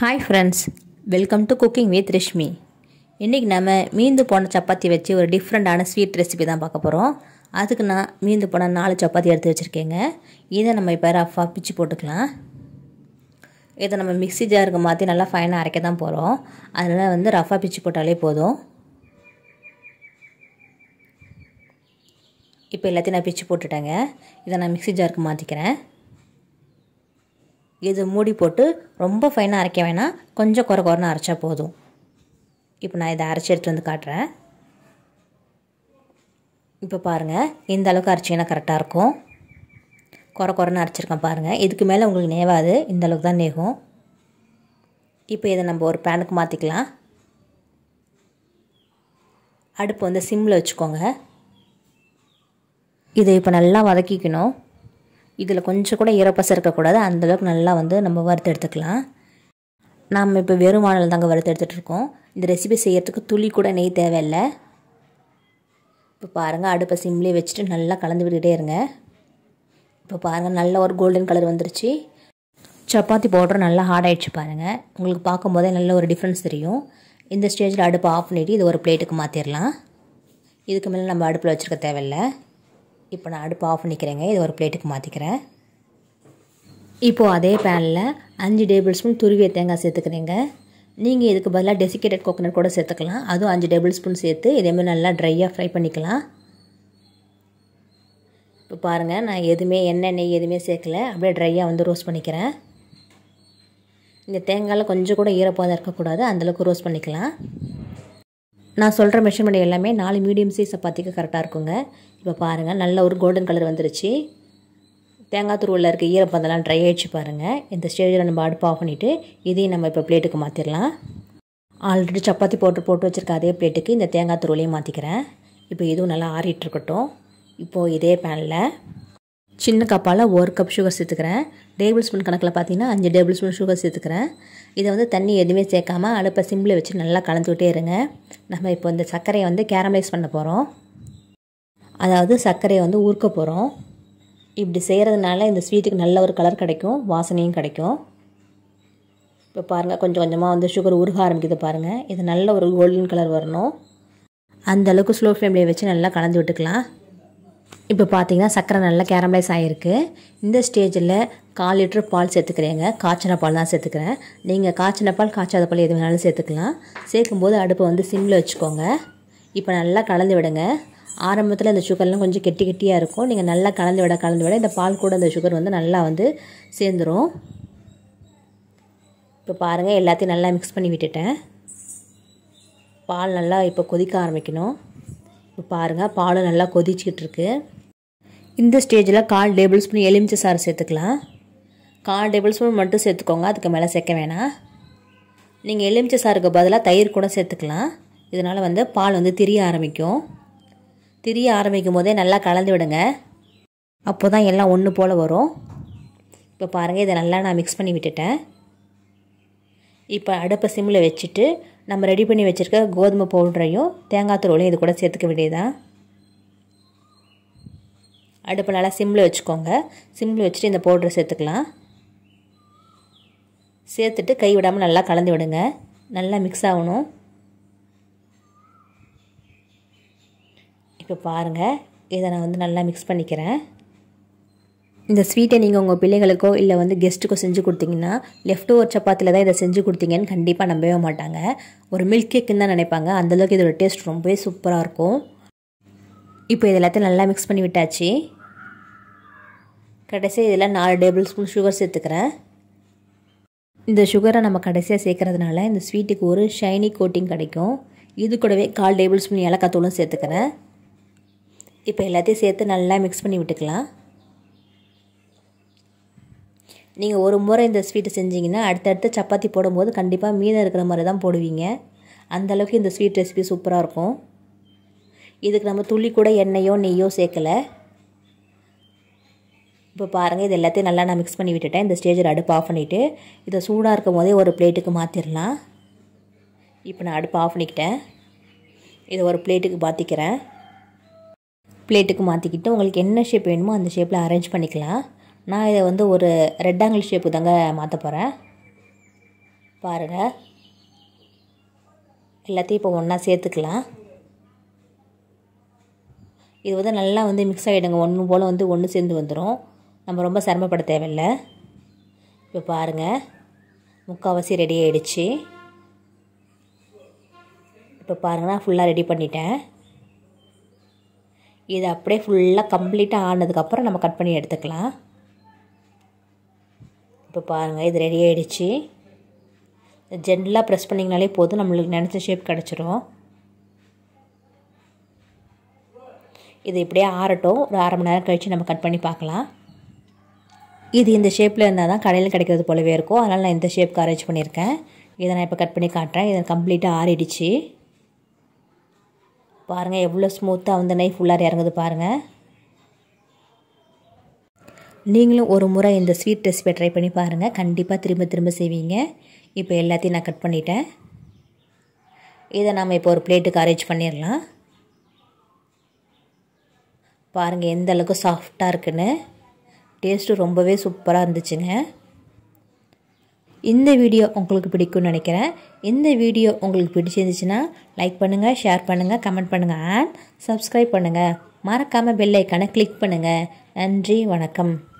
hi friends welcome to cooking with Rishmi இன்றைக்கி நம்ம மீந்து போன சப்பாத்தி வச்சு ஒரு டிஃப்ரெண்ட்டான ஸ்வீட் ரெசிபி தான் பார்க்க போகிறோம் அதுக்கு நான் மீந்து போன நாலு சப்பாத்தி எடுத்து வச்சுருக்கேங்க இதை நம்ம இப்போ ரஃபாக பிச்சு போட்டுக்கலாம் இதை நம்ம மிக்ஸி ஜாருக்கு மாற்றி நல்லா ஃபைனாக அரைக்க தான் போகிறோம் அதனால் வந்து ரஃபாக பிச்சு போட்டாலே போதும் இப்போ எல்லாத்தையும் நான் பிச்சு போட்டுட்டேங்க இதை நான் மிக்ஸி ஜாருக்கு மாற்றிக்கிறேன் இது மூடி போட்டு ரொம்ப ஃபைனாக அரைக்க வேணாம் கொஞ்சம் குறை குறைன்னு அரைச்சா போதும் இப்போ நான் இதை அரைச்சி எடுத்து வந்து காட்டுறேன் இப்போ பாருங்கள் இந்த அளவுக்கு அரைச்சிங்கன்னா கரெக்டாக இருக்கும் குறை குறைன்னு அரைச்சிருக்கேன் பாருங்கள் இதுக்கு மேலே உங்களுக்கு நேவாது இந்த அளவுக்கு தான் நேகும் இப்போ இதை நம்ம ஒரு பேனுக்கு மாற்றிக்கலாம் அடுப்பு வந்து சிம்மில் வச்சுக்கோங்க இதை இப்போ நல்லா வதக்கிக்கணும் இதில் கொஞ்சம் கூட ஈரப்பசம் இருக்கக்கூடாது அந்தளவுக்கு நல்லா வந்து நம்ம வறுத்து எடுத்துக்கலாம் நாம் இப்போ வெறும் வானல் தாங்க வறுத்து எடுத்துகிட்டு இருக்கோம் இந்த ரெசிபி செய்கிறதுக்கு துளி கூட நெய் தேவையில்லை இப்போ பாருங்கள் அடுப்பை சிம்லேயே வச்சுட்டு நல்லா கலந்து விட்டுகிட்டே இருங்க இப்போ பாருங்கள் நல்ல ஒரு கோல்டன் கலர் வந்துருச்சு சப்பாத்தி பவுடர் நல்லா ஹார்ட் ஆகிடுச்சு பாருங்கள் உங்களுக்கு பார்க்கும்போதே நல்ல ஒரு டிஃப்ரென்ஸ் தெரியும் இந்த ஸ்டேஜில் அடுப்பை ஆஃப் பண்ணிவிட்டு இது ஒரு பிளேட்டுக்கு மாற்றிடலாம் இதுக்கு மேலே நம்ம அடுப்பில் வச்சுருக்க தேவையில்லை இப்போ நான் அடுப்பு ஆஃப் பண்ணிக்கிறேங்க இது ஒரு பிளேட்டுக்கு மாற்றிக்கிறேன் இப்போது அதே பேனில் அஞ்சு டேபிள் ஸ்பூன் துருவிய தேங்காய் சேர்த்துக்கிறேங்க நீங்கள் இதுக்கு பதிலாக டெசிகேட்டட் கோகனட் கூட சேர்த்துக்கலாம் அதுவும் அஞ்சு டேபிள் ஸ்பூன் சேர்த்து இதேமாதிரி நல்லா ட்ரையாக ஃப்ரை பண்ணிக்கலாம் இப்போ பாருங்கள் நான் எதுவுமே எண்ணெய் நெய் எதுவுமே சேர்க்கல அப்படியே ட்ரையாக வந்து ரோஸ்ட் பண்ணிக்கிறேன் இந்த தேங்காயில் கொஞ்சம் கூட ஈரப்பதம் இருக்கக்கூடாது அந்தளவுக்கு ரோஸ்ட் பண்ணிக்கலாம் நான் சொல்கிற மெஷர்மெண்ட் எல்லாமே நாலு மீடியம் சைஸ் சப்பாத்திக்கு கரெக்டாக இருக்குங்க இப்போ பாருங்கள் நல்ல ஒரு கோல்டன் கலர் வந்துருச்சு தேங்காய் துருவில் இருக்க ஈரப்பதெல்லாம் ட்ரை ஆகிடுச்சு பாருங்கள் இந்த ஸ்டேஜில் நம்ம அடுப்பு ஆஃப் பண்ணிவிட்டு இதையும் நம்ம இப்போ பிளேட்டுக்கு மாற்றிடலாம் ஆல்ரெடி சப்பாத்தி போட்டு போட்டு வச்சுருக்க அதே பிளேட்டுக்கு இந்த தேங்காய் துருவலையும் மாற்றிக்கிறேன் இப்போ இதுவும் நல்லா ஆறிட்டு இருக்கட்டும் இப்போது இதே பேனில் சின்ன கப்பால் ஒரு கப் சுகர் சேர்த்துக்கிறேன் டேபிள் ஸ்பூன் கணக்கில் பார்த்தீங்கன்னா அஞ்சு டேபிள் ஸ்பூன் சுகர் சேர்த்துக்கிறேன் இதை வந்து தண்ணி எதுவுமே சேர்க்காம அடுப்பை சிம்பிள் வச்சு நல்லா கலந்துக்கிட்டே இருங்க நம்ம இப்போ இந்த சர்க்கரையை வந்து கேரமலைஸ் பண்ண போகிறோம் அதாவது சர்க்கரையை வந்து ஊற்க போகிறோம் இப்படி செய்கிறதுனால இந்த ஸ்வீட்டுக்கு நல்ல ஒரு கலர் கிடைக்கும் வாசனையும் கிடைக்கும் இப்போ பாருங்கள் கொஞ்சம் கொஞ்சமாக வந்து சுகர் உருக ஆரம்பிக்குது பாருங்கள் இது நல்ல ஒரு கோல்டன் கலர் வரணும் அந்த அளவுக்கு ஸ்லோ ஃப்ளேம்லேயே வச்சு நல்லா கலந்து விட்டுக்கலாம் இப்போ பார்த்தீங்கன்னா சர்க்கரை நல்லா கேரமலைஸ் ஆகிருக்கு இந்த ஸ்டேஜில் கால் லிட்டர் பால் சேர்த்துக்கிறேங்க காய்ச்சின பால் தான் சேர்த்துக்கிறேன் நீங்கள் காய்ச்சின பால் காய்ச்சாத பால் எது வேணாலும் சேர்த்துக்கலாம் சேர்க்கும்போது அடுப்பை வந்து சிம்மில் வச்சுக்கோங்க இப்போ நல்லா கலந்து விடுங்க ஆரம்பத்தில் இந்த சுகர்லாம் கொஞ்சம் கெட்டி கெட்டியாக இருக்கும் நீங்கள் நல்லா கலந்து விட கலந்து விட இந்த பால் கூட இந்த சுகர் வந்து நல்லா வந்து சேர்ந்துடும் இப்போ பாருங்கள் எல்லாத்தையும் நல்லா மிக்ஸ் பண்ணி விட்டுட்டேன் பால் நல்லா இப்போ கொதிக்க ஆரம்பிக்கணும் இப்போ பாருங்கள் பாலும் நல்லா கொதிச்சிக்கிட்டு இருக்கு இந்த ஸ்டேஜில் கால் டேபிள் ஸ்பூன் எலுமிச்சை சாறு சேர்த்துக்கலாம் கால் டேபிள் ஸ்பூன் மட்டும் சேர்த்துக்கோங்க அதுக்கு மேலே சேர்க்க வேணாம் நீங்கள் எலுமிச்சை சாருக்கு பதிலாக தயிர் கூட சேர்த்துக்கலாம் இதனால் வந்து பால் வந்து திரிய ஆரம்பிக்கும் திரிய ஆரம்பிக்கும் போதே நல்லா கலந்து விடுங்க அப்போ தான் எல்லாம் ஒன்று போல் வரும் இப்போ பாருங்கள் இதை நல்லா நான் மிக்ஸ் பண்ணி விட்டுட்டேன் இப்போ அடுப்பை சிம்மில் வச்சுட்டு நம்ம ரெடி பண்ணி வச்சுருக்க கோதுமை பவுடரையும் தேங்காய் தூளையும் இது கூட சேர்த்துக்க வேண்டியதான் அடுப்பை நல்லா சிம்மில் வச்சுக்கோங்க சிம்மில் வச்சுட்டு இந்த பவுடரை சேர்த்துக்கலாம் சேர்த்துட்டு கை விடாமல் நல்லா கலந்து விடுங்க நல்லா மிக்ஸ் ஆகணும் இப்போ பாருங்கள் இதை நான் வந்து நல்லா மிக்ஸ் பண்ணிக்கிறேன் இந்த ஸ்வீட்டை நீங்கள் உங்கள் பிள்ளைகளுக்கோ இல்லை வந்து கெஸ்ட்டுக்கோ செஞ்சு கொடுத்தீங்கன்னா லெஃப்ட் ஓவர் சப்பாத்தியில் தான் இதை செஞ்சு கொடுத்தீங்கன்னு கண்டிப்பாக நம்பவே மாட்டாங்க ஒரு மில்க் கேக்குன்னு தான் நினைப்பாங்க அந்தளவுக்கு இதோட டேஸ்ட் ரொம்பவே சூப்பராக இருக்கும் இப்போ இது எல்லாத்தையும் நல்லா மிக்ஸ் பண்ணி விட்டாச்சு கடைசி இதில் நாலு டேபிள் ஸ்பூன் சுகர் சேர்த்துக்கிறேன் இந்த சுகரை நம்ம கடைசியாக சேர்க்குறதுனால இந்த ஸ்வீட்டுக்கு ஒரு ஷைனி கோட்டிங் கிடைக்கும் இது கூடவே கால் டேபிள் ஸ்பூன் ஏலக்காய் தூளும் சேர்த்துக்கிறேன் இப்போ எல்லாத்தையும் சேர்த்து நல்லா மிக்ஸ் பண்ணி விட்டுக்கலாம் நீங்கள் ஒரு முறை இந்த ஸ்வீட்டு செஞ்சீங்கன்னா அடுத்தடுத்து சப்பாத்தி போடும்போது கண்டிப்பாக மீதம் இருக்கிற மாதிரி தான் போடுவீங்க அந்தளவுக்கு இந்த ஸ்வீட் ரெசிபி சூப்பராக இருக்கும் இதுக்கு நம்ம துள்ளி கூட எண்ணெயோ நெய்யோ சேர்க்கலை இப்போ பாருங்கள் இது எல்லாத்தையும் நல்லா நான் மிக்ஸ் பண்ணி விட்டுட்டேன் இந்த ஸ்டேஜில் அடுப்பு ஆஃப் பண்ணிவிட்டு இதை சூடாக இருக்கும் போதே ஒரு பிளேட்டுக்கு மாற்றிடலாம் இப்போ நான் அடுப்பு ஆஃப் பண்ணிக்கிட்டேன் இதை ஒரு பிளேட்டுக்கு மாற்றிக்கிறேன் பிளேட்டுக்கு மாற்றிக்கிட்டு உங்களுக்கு என்ன ஷேப் வேணுமோ அந்த ஷேப்பில் அரேஞ்ச் பண்ணிக்கலாம் நான் இதை வந்து ஒரு ரெக்டாங்கிள் ஷேப்பு தாங்க மாற்ற போகிறேன் பாருங்கள் எல்லாத்தையும் இப்போ ஒன்றா சேர்த்துக்கலாம் இது வந்து நல்லா வந்து மிக்ஸ் ஆகிடுங்க ஒன்று போல் வந்து ஒன்று சேர்ந்து வந்துடும் நம்ம ரொம்ப சிரமப்பட தேவையில்லை இப்போ பாருங்கள் முக்கால்வாசி ரெடி ஆகிடுச்சு இப்போ பாருங்கள் நான் ஃபுல்லாக ரெடி பண்ணிட்டேன் இது அப்படியே ஃபுல்லாக கம்ப்ளீட்டாக ஆனதுக்கப்புறம் நம்ம கட் பண்ணி எடுத்துக்கலாம் இப்போ பாருங்கள் இது ரெடி ஆகிடுச்சு ஜென்டலாக ப்ரெஸ் பண்ணிங்கனாலே போதும் நம்மளுக்கு நினச்ச ஷேப் கிடச்சிரும் இது இப்படியே ஆறட்டும் ஒரு அரை மணி நேரம் கழித்து நம்ம கட் பண்ணி பார்க்கலாம் இது இந்த ஷேப்பில் இருந்தால் தான் கடையில் கிடைக்கிறது போலவே இருக்கும் அதனால் நான் இந்த ஷேப்க்கு அரேஞ்ச் பண்ணியிருக்கேன் இதை நான் இப்போ கட் பண்ணி காட்டுறேன் இதை கம்ப்ளீட்டாக ஆறிடுச்சு பாருங்கள் எவ்வளோ ஸ்மூத்தாக வந்து நைஃப் உள்ளார இறங்குது பாருங்கள் நீங்களும் ஒரு முறை இந்த ஸ்வீட் ரெசிபியை ட்ரை பண்ணி பாருங்கள் கண்டிப்பாக திரும்ப திரும்ப செய்வீங்க இப்போ எல்லாத்தையும் நான் கட் பண்ணிட்டேன் இதை நாம் இப்போ ஒரு பிளேட்டுக்கு அரேஞ்ச் பண்ணிடலாம் பாருங்கள் எந்த அளவுக்கு சாஃப்டாக இருக்குன்னு டேஸ்ட்டு ரொம்பவே சூப்பராக இருந்துச்சுங்க இந்த வீடியோ உங்களுக்கு பிடிக்கும்னு நினைக்கிறேன் இந்த வீடியோ உங்களுக்கு பிடிச்சிருந்துச்சுன்னா லைக் பண்ணுங்கள் ஷேர் பண்ணுங்கள் கமெண்ட் பண்ணுங்கள் அண்ட் சப்ஸ்கிரைப் பண்ணுங்கள் மறக்காமல் பெல் ஐக்கானை கிளிக் பண்ணுங்கள் நன்றி வணக்கம்